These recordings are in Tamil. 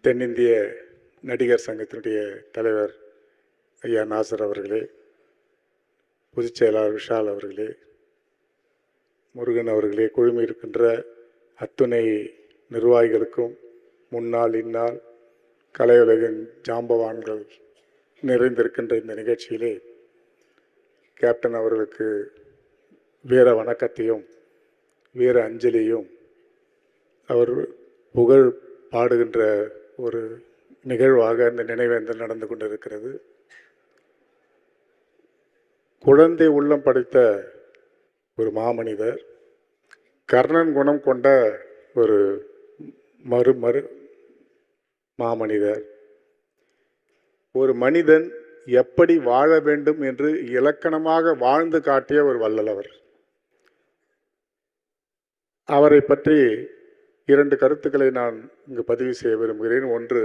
தென்னிந்திய நடிகர் சங்கத்தினுடைய தலைவர் ஐயா நாசர் அவர்களே பொதுச் செயலாளர் விஷால் அவர்களே முருகன் அவர்களே குழுமி இருக்கின்ற அத்துணை நிர்வாகிகளுக்கும் முன்னாள் இந்நாள் கலையுலகின் ஜாம்பவான்கள் நிறைந்திருக்கின்ற இந்த நிகழ்ச்சியிலே கேப்டன் அவர்களுக்கு வீர வணக்கத்தையும் வீர அஞ்சலியும் அவர் புகழ் பாடுகின்ற ஒரு நிகழ்வாக இந்த நினைவேந்தல் நடந்து கொண்டிருக்கிறது குழந்தை உள்ளம் படைத்த ஒரு மாமனிதர் கர்ணன் குணம் கொண்ட ஒரு மறு மறு மாமனிதர் ஒரு மனிதன் எப்படி வாழ வேண்டும் என்று இலக்கணமாக வாழ்ந்து காட்டிய ஒரு வள்ளலவர் அவரை பற்றி இரண்டு கருத்துக்களை நான் இங்கு பதிவு செய்ய விரும்புகிறேன் ஒன்று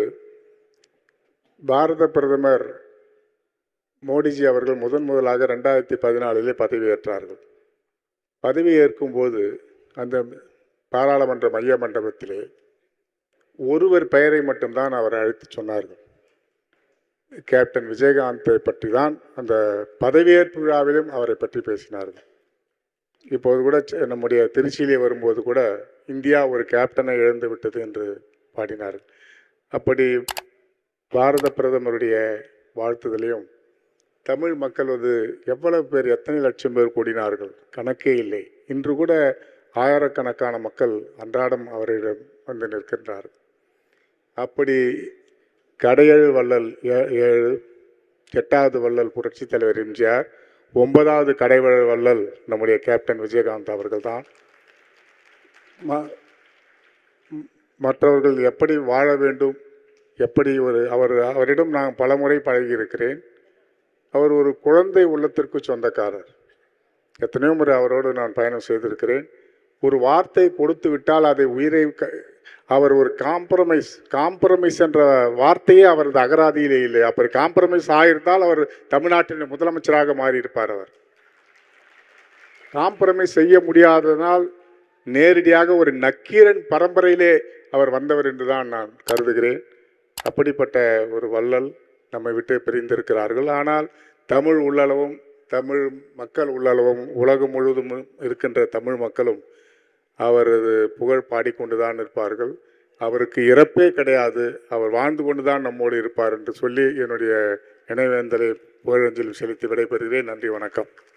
பாரத பிரதமர் மோடிஜி அவர்கள் முதன் முதலாக ரெண்டாயிரத்தி பதினாலிலே பதவியேற்றார்கள் பதவியேற்கும் போது அந்த பாராளுமன்ற மைய மண்டபத்திலே ஒருவர் பெயரை மட்டும்தான் அவர் அழைத்து சொன்னார்கள் கேப்டன் விஜயகாந்தை பற்றி தான் அந்த பதவியேற்பு விழாவிலும் அவரை பற்றி பேசினார்கள் இப்போது கூட செ- நம்முடைய திருச்சியிலே வரும்போது கூட இந்தியா ஒரு கேப்டனை இழந்து விட்டது என்று பாடினார்கள் அப்படி பாரத பிரதமருடைய வாழ்த்துதலையும் தமிழ் மக்கள் வந்து எவ்வளவு பேர் எத்தனை லட்சம் பேர் கூடினார்கள் கணக்கே இல்லை இன்று கூட ஆயிரக்கணக்கான மக்கள் அன்றாடம் அவரிடம் வந்து நிற்கின்றார்கள் அப்படி கடையேழு வள்ளல் ஏ- ஏழு எட்டாவது வள்ளல் புரட்சித் தலைவர் எம்ஜிஆர் ஒன்பதாவது கடைவழ வள்ளல் நம்முடைய கேப்டன் விஜயகாந்த் அவர்கள்தான் ம- ம், மற்றவர்கள் எப்படி வாழ வேண்டும் எப்படி ஒரு அவர் அவரிடம் நான் பலமுறை பழகியிருக்கிறேன் அவர் ஒரு குழந்தை உள்ளத்திற்கு சொந்தக்காரர் எத்தனையோ முறை அவரோடு நான் பயணம் செய்திருக்கிறேன் ஒரு வார்த்தை கொடுத்து விட்டால் அதை உயிரை க- அவர் ஒரு காம்ப்ரமைஸ் காம்ப்ரமைஸ் என்ற வார்த்தையே அவரது அகராதியிலே இல்லை அப்படி காம்ப்ரமைஸ் ஆயிருந்தால் அவர் தமிழ்நாட்டின் முதலமைச்சராக மாறியிருப்பார் அவர் காம்ப்ரமைஸ் செய்ய முடியாததனால் நேரடியாக ஒரு நக்கீரன் பரம்பரையிலே அவர் வந்தவர் என்றுதான் நான் கருதுகிறேன் அப்படிப்பட்ட ஒரு வள்ளல் நம்மை விட்டு பிரிந்திருக்கிறார்கள் ஆனால் தமிழ் உள்ளளவும் தமிழ் மக்கள் உள்ளளவும் உலகம் முழுவதும் இருக்கின்ற தமிழ் மக்களும் அவரது புகழ் பாடிக்கொண்டுதான் இருப்பார்கள் அவருக்கு இறப்பே கிடையாது அவர் வாழ்ந்து கொண்டுதான் நம்மோடு இருப்பார் என்று சொல்லி என்னுடைய நினைவேந்தலை புகழஞ்சலி செலுத்தி விடைபெறுகிறேன் நன்றி வணக்கம்